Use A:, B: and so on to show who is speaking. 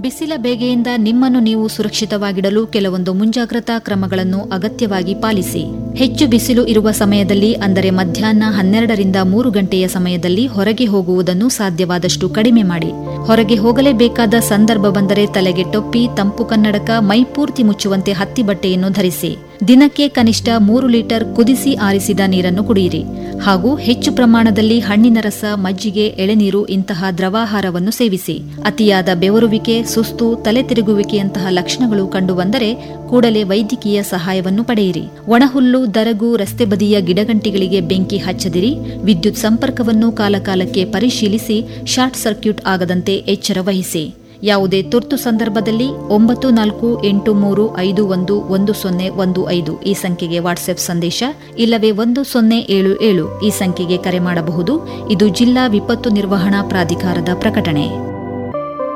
A: ಬಿಸಿಲ ಬೇಗೆಯಿಂದ ನಿಮ್ಮನ್ನು ನೀವು ಸುರಕ್ಷಿತವಾಗಿಡಲು ಕೆಲವೊಂದು ಮುಂಜಾಗ್ರತಾ ಕ್ರಮಗಳನ್ನು ಅಗತ್ಯವಾಗಿ ಪಾಲಿಸಿ ಹೆಚ್ಚು ಬಿಸಿಲು ಇರುವ ಸಮಯದಲ್ಲಿ ಅಂದರೆ ಮಧ್ಯಾಹ್ನ ಹನ್ನೆರಡರಿಂದ ಮೂರು ಗಂಟೆಯ ಸಮಯದಲ್ಲಿ ಹೊರಗೆ ಹೋಗುವುದನ್ನು ಸಾಧ್ಯವಾದಷ್ಟು ಕಡಿಮೆ ಮಾಡಿ ಹೊರಗೆ ಹೋಗಲೇಬೇಕಾದ ಸಂದರ್ಭ ಬಂದರೆ ತಲೆಗೆ ಟೊಪ್ಪಿ ತಂಪು ಕನ್ನಡಕ ಮೈಪೂರ್ತಿ ಮುಚ್ಚುವಂತೆ ಹತ್ತಿ ಬಟ್ಟೆಯನ್ನು ಧರಿಸಿ ದಿನಕ್ಕೆ ಕನಿಷ್ಠ ಮೂರು ಲೀಟರ್ ಕುದಿಸಿ ಆರಿಸಿದ ನೀರನ್ನು ಕುಡಿಯಿರಿ ಹಾಗೂ ಹೆಚ್ಚು ಪ್ರಮಾಣದಲ್ಲಿ ಹಣ್ಣಿನ ರಸ ಮಜ್ಜಿಗೆ ಎಳೆನೀರು ಇಂತಹ ದ್ರವಾಹಾರವನ್ನು ಸೇವಿಸಿ ಅತಿಯಾದ ಬೆವರುವಿಕೆ ಸುಸ್ತು ತಲೆ ತಿರುಗುವಿಕೆಯಂತಹ ಲಕ್ಷಣಗಳು ಕಂಡುಬಂದರೆ ಕೂಡಲೇ ವೈದ್ಯಕೀಯ ಸಹಾಯವನ್ನು ಪಡೆಯಿರಿ ಒಣಹುಲ್ಲು ದರಗು ರಸ್ತೆ ಬದಿಯ ಗಿಡಗಂಟಿಗಳಿಗೆ ಬೆಂಕಿ ಹಚ್ಚದಿರಿ ವಿದ್ಯುತ್ ಸಂಪರ್ಕವನ್ನು ಕಾಲಕಾಲಕ್ಕೆ ಪರಿಶೀಲಿಸಿ ಶಾರ್ಟ್ ಸರ್ಕ್ಯೂಟ್ ಆಗದಂತೆ ಎಚ್ಚರ ವಹಿಸಿ ಯಾವುದೇ ತುರ್ತು ಸಂದರ್ಭದಲ್ಲಿ ಒಂಬತ್ತು ನಾಲ್ಕು ಎಂಟು ಮೂರು ಐದು ಒಂದು ಒಂದು ಸೊನ್ನೆ ಒಂದು ಐದು ಈ ಸಂಖ್ಯೆಗೆ ವಾಟ್ಸ್ಆಪ್ ಸಂದೇಶ ಇಲ್ಲವೇ ಒಂದು ಸೊನ್ನೆ ಏಳು ಏಳು ಈ ಸಂಖ್ಯೆಗೆ ಕರೆ ಮಾಡಬಹುದು ಇದು ಜಿಲ್ಲಾ ವಿಪತ್ತು ನಿರ್ವಹಣಾ ಪ್ರಾಧಿಕಾರದ ಪ್ರಕಟಣೆ